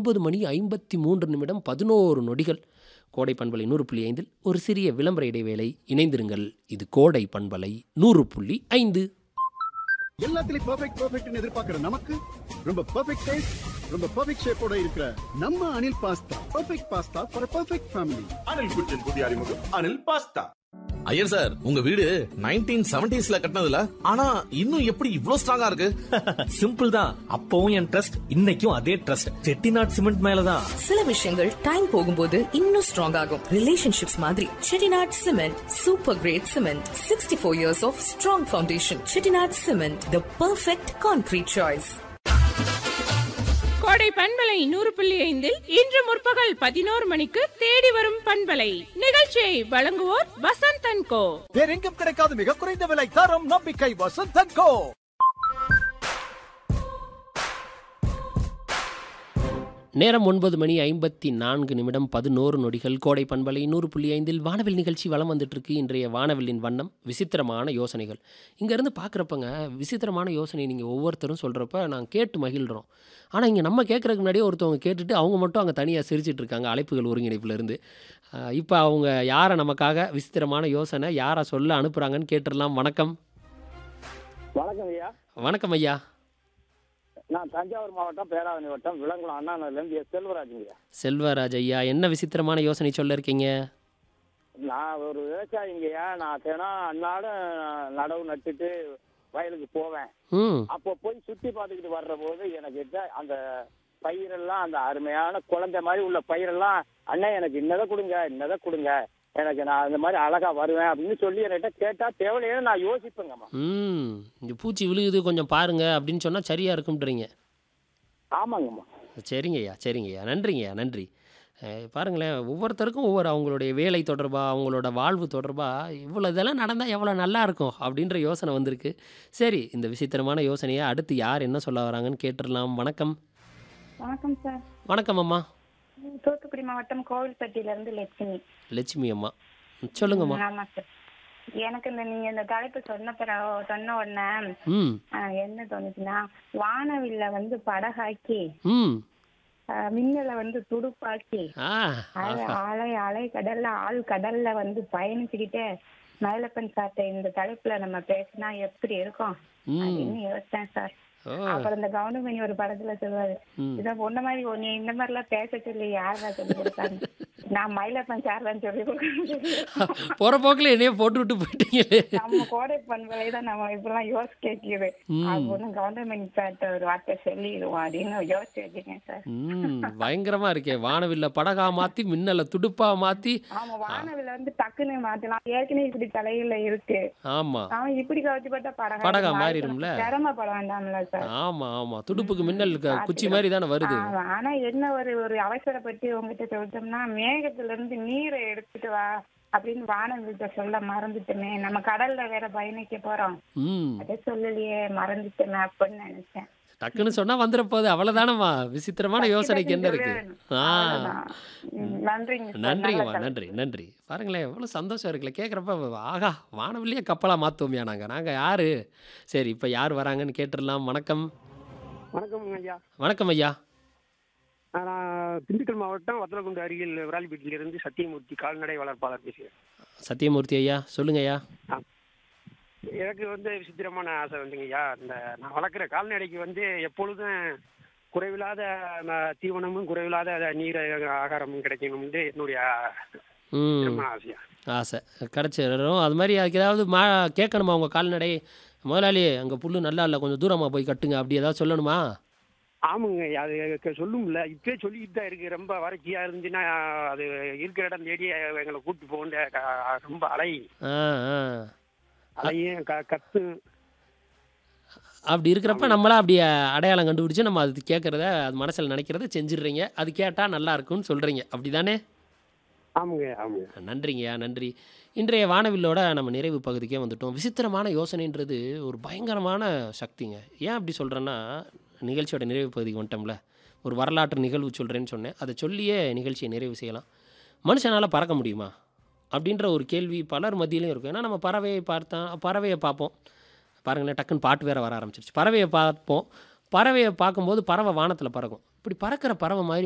ஒன்பது மணி ஐம்பத்தி மூன்று நிமிடம் பதினோரு நொடிகள் கோடை பண்பலை நூறு புள்ளி ஐந்தில் ஒரு சிறிய விளம்பர இடைவேளை இணைந்திருங்கள் இது கோடை பண்பலை நூறு புள்ளி ஐந்து எல்லாத்துலயும் பெர்ஃபெக்ட் பெர்ஃபெக்ட்னு எதிர்பார்க்கிற நமக்கு ரொம்ப பெர்ஃபெக்ட் டேஸ்ட் ரொம்ப பெர்ஃபெக்ட் ஷேப்போட இருக்கிற நம்ம Anil pasta perfect pasta for perfect family Anil குச்சின் புதிய அறிமுகம் அனில் பாஸ்தா ஐயர் சார் உங்க வீடு நைன்டீன் செவன்டிஸ்ல கட்டினதுல ஆனா இன்னும் எப்படி இவ்ளோ ஸ்ட்ராங்கா இருக்கு சிம்பிள் தான் அப்பவும் என் ட்ரஸ்ட் இன்னைக்கும் அதே ட்ரஸ்ட் செட்டிநாட் சிமெண்ட் மேலதான் சில விஷயங்கள் டைம் போகும்போது இன்னும் ஸ்ட்ராங் ஆகும் ரிலேஷன்ஷிப்ஸ் மாதிரி Chettinad cement super great cement sixty four years of strong foundation Chettinad cement the perfect concrete choice Kodai பண்பலை நூறு புள்ளி ஐந்தில் இன்று முற்பகல் பதினோரு மணிக்கு தேடி வரும் பண்பலை நிகழ்ச்சியை வழங்குவோர் வசந்த் அண்ட் கோ வேறெங்கும் கிடைக்காத மிக குறைந்த விலை தரம் நம்பிக்கை வசந்தன் கோ நேரம் ஒன்பது மணி ஐம்பத்தி நான்கு நிமிடம் பதினோரு நொடிகள் கோடை பண்பலை நூறு புள்ளி ஐந்தில் வானவில் நிகழ்ச்சி வலம் வந்துட்டுருக்கு இன்றைய வானவில்லின் வண்ணம் விசித்திரமான யோசனைகள் இங்கேருந்து பார்க்குறப்பங்க விசித்திரமான யோசனை நீங்கள் ஒவ்வொருத்தரும் சொல்கிறப்ப நான் கேட்டு மகிழ்கிறோம் ஆனால் இங்கே நம்ம கேட்குறதுக்கு முன்னாடியே ஒருத்தவங்க கேட்டுட்டு அவங்க மட்டும் அங்கே தனியாக சிரிச்சிட்டு இருக்காங்க அழைப்புகள் ஒருங்கிணைப்புலேருந்து இப்போ அவங்க யாரை நமக்காக விசித்திரமான யோசனை யாரை சொல்ல அனுப்புகிறாங்கன்னு கேட்டுடலாம் வணக்கம் வணக்கம் ஐயா வணக்கம் ஐயா நான் தஞ்சாவூர் மாவட்டம் பேராவணி வட்டம் விலங்குளம் அண்ணா நகர்லேருந்து எஸ் செல்வராஜுங்க ஐயா செல்வராஜ் ஐயா என்ன விசித்திரமான யோசனை சொல்ல இருக்கீங்க நான் ஒரு விவசாயிங்கய்யா நான் தினம் அன்னாடம் நடவு நட்டுட்டு வயலுக்கு போவேன் ம் அப்போ போய் சுற்றி பார்த்துக்கிட்டு வர்ற போது எனக்கு கிட்ட அந்த பயிரெல்லாம் அந்த அருமையான குழந்தை மாதிரி உள்ள பயிரெல்லாம் அண்ணா எனக்கு இன்னதை கொடுங்க இன்னதை கொடுங்க எனக்கு நான் இந்த மாதிரி அழகா வருவேன் அப்படின்னு சொல்லி என்கிட்ட கேட்டா தேவையில்லைன்னு நான் யோசிப்பேங்கம்மா ம் இந்த பூச்சி விழுகுது கொஞ்சம் பாருங்க அப்படின்னு சொன்னால் சரியாக இருக்கும்ன்றீங்க ஆமாங்கம்மா சரிங்கய்யா சரிங்கய்யா நன்றிங்கய்யா நன்றி அஹ் பாருங்களேன் ஒவ்வொருத்தருக்கும் ஒவ்வொரு அவங்களுடைய வேலை தொடர்பாக அவங்களோட வாழ்வு தொடர்பாக இவ்வளோ இதெல்லாம் நடந்தால் எவ்வளோ நல்லா இருக்கும் அப்படின்ற யோசனை வந்திருக்கு சரி இந்த விசித்திரமான யோசனையை அடுத்து யார் என்ன சொல்ல வராங்கன்னு கேட்டுடலாம் வணக்கம் வணக்கம் சார் வணக்கம் அம்மா தூத்துக்குடி மாவட்டம் கோவில்பட்டியில இருந்து லட்சுமி லட்சுமி அம்மா ம், சொல்லுங்கம்மா ஆமா சார் எனக்கு இந்த நீங்க இந்த தலைப்பு சொன்ன பிறகு சொன்ன உடனே ம் ஆ, என்ன தோணுச்சுன்னா வானவில்ல வந்து படகாக்கி ம் ஆ, மின்னலை வந்து துடுப்பாக்கி ஆ அலை ஆஹா. அலை அலை கடல்ல ஆள் கடல்ல வந்து பயணிச்சுக்கிட்டே மயிலப்பன் சார்ட்ட இந்த தலைப்புல நம்ம பேசினா எப்படி இருக்கும் ம் அப்படின்னு யோசிச்சேன் சார் ஓ அப்புறம் இந்த கவுண்டமணி ஒரு படத்துல சொல்லுவாரு ம் இத பொண்ணு மாதிரி நீ இந்த மாதிரி எல்லாம் பேச சொல்லி யாரா சொல்லி கொடுத்தாங்க நான் மயிலப்பன் சார் தான் சொல்லி கொடுக்கணும் போகிற போக்கில் என்னையே போட்டு விட்டு போயிட்டீங்களே நம்ம கோடை பண்பலை தான் நம்ம இப்பெல்லாம் யோசிச்சு கேட்குது ம். அது ஒன்றும் கவுண்டமணி சார்ட்ட ஒரு வார்த்தை சொல்லிடுவோம் அப்படின்னு யோசிச்சு வச்சுக்கேன் சார் ம் பயங்கரமாக இருக்கே வானவில்ல படகா மாற்றி மின்னலை துடுப்பா மாற்றி ஆமா வானவில வந்து டக்குன்னு மாத்தலாம் ஏற்கனவே இப்படி தலையில இருக்கு ஆமாம் அவன் இப்படி கவச்சு பார்த்தா படகா படகா மாறிடும். மாறிடும்ல? சிரமப்பட வேண்டாம்ல சார் ஆமாம் ஆமாம் துடுப்புக்கு மின்னல் க- குச்சி மாதிரி தானே வருது ஆமா. ஆனா என்ன ஒரு ஒரு அவசரப்பட்டு உங்ககிட்ட சொல்லிட்டோம்னா மேகத்துல இருந்து நீரை எடுத்துட்டு வா அப்படின்னு வானவில்கிட்ட சொல்ல மறந்துட்டோமே நம்ம கடல்ல வேற பயணிக்க போறோம் ம் அதை சொல்லலையே மறந்துட்டோமே அப்படின்னு நினைச்சேன் டக்குன்னு சொன்னால் வந்துட போகுது அவ்வளோதானம்மா விசித்திரமான யோசனைக்கு என்ன இருக்கு ஆ அவ்வளவுதான். ம், நன்றிங்க சார். நன்றிங்கம்மா நல்ல நன்றி நன்றி பாருங்களேன் எவ்வளோ சந்தோஷம் இருக்குல்ல கேட்குறப்ப ஆகா வானவில்லையே கப்பலாக மாற்றுவோம்யா நாங்கள் நாங்கள் யார் சரி இப்போ யார் வராங்கன்னு கேட்டுடலாம் வணக்கம் வணக்கம் ஐயா வணக்கம் ஐயா நான் திண்டுக்கல் மாவட்டம் வத்தலகுண்டு அருகில் விராலிப்பேட்டிலிருந்து சத்தியமூர்த்தி கால்நடை வளர்ப்பாளர் பேசுகிறேன் சத்தியமூர்த்தி ஐயா சொல்லுங்க ஐயா எனக்கு வந்து விசித்திரமான ஆசை வந்துங்க ஐயா இந்த நான் வளர்க்குற கால்நடைக்கு வந்து எப்பொழுதும் குறைவில்லாத ம, தீவனமும் குறைவில்லாத நீர் ஆகாரமும் கிடைக்கணும்னு என்னுடைய ம் திருமண ஆசையா ஆசை கிடச்சிடும் அது மாதிரி அதுக்கு ஏதாவது மா கேட்கணுமா உங்கள் கால்நடை முதலாளி அங்கே புல்லு நல்லா இல்லை கொஞ்சம் தூரமாக போய் கட்டுங்க அப்படி ஏதாவது சொல்லணுமா ஆமாங்க ஐயா, அது க- சொல்லும்ல இப்பயே சொல்லிக்கிட்டு தான் இருக்கு ரொம்ப வறட்சியா இருந்துச்சுன்னா அது இருக்கிற இடம் தேடி எங்களை கூட்டு போக ரொம்ப அலை ஆ ஆ அலையும் க கத்து அப்படி இருக்கிறப்ப நம்மளா அப்படி அடையாளம் கண்டுபிடிச்சு நம்ம அது கேட்குறத அது மனசில் நினைக்கிறத செஞ்சிடுறீங்க அது கேட்டால் நல்லா இருக்கும்னு சொல்கிறீங்க அப்படி தானே ஆமாங்க ஆமாங்க நன்றிங்கய்யா நன்றி இன்றைய வானவில்லோட நம்ம நிறைவு பகுதிக்கே வந்துட்டோம் விசித்திரமான யோசனைன்றது ஒரு பயங்கரமான சக்திங்க ஏன் அப்படி சொல்கிறேன்னா நிகழ்ச்சியோட நிறைவு பகுதிக்கு வந்துட்டோம்ல ஒரு வரலாற்று நிகழ்வு சொல்கிறேன்னு சொன்னேன் அதை சொல்லியே நிகழ்ச்சியை நிறைவு செய்யலாம் மனுஷனால் பறக்க முடியுமா அப்படின்ற ஒரு கேள்வி பலர் மத்தியிலையும் இருக்கும் ஏன்னா நம்ம பறவையை பார்த்தா பறவையை பார்ப்போம் பாருங்களேன் டக்குன்னு பாட்டு வேற வர ஆரம்பிச்சிருச்சு பறவையை பார்ப்போம் பறவையை பார்க்கும்போது பறவை வானத்தில் பறக்கும் இப்படி பறக்கிற பறவை மாதிரி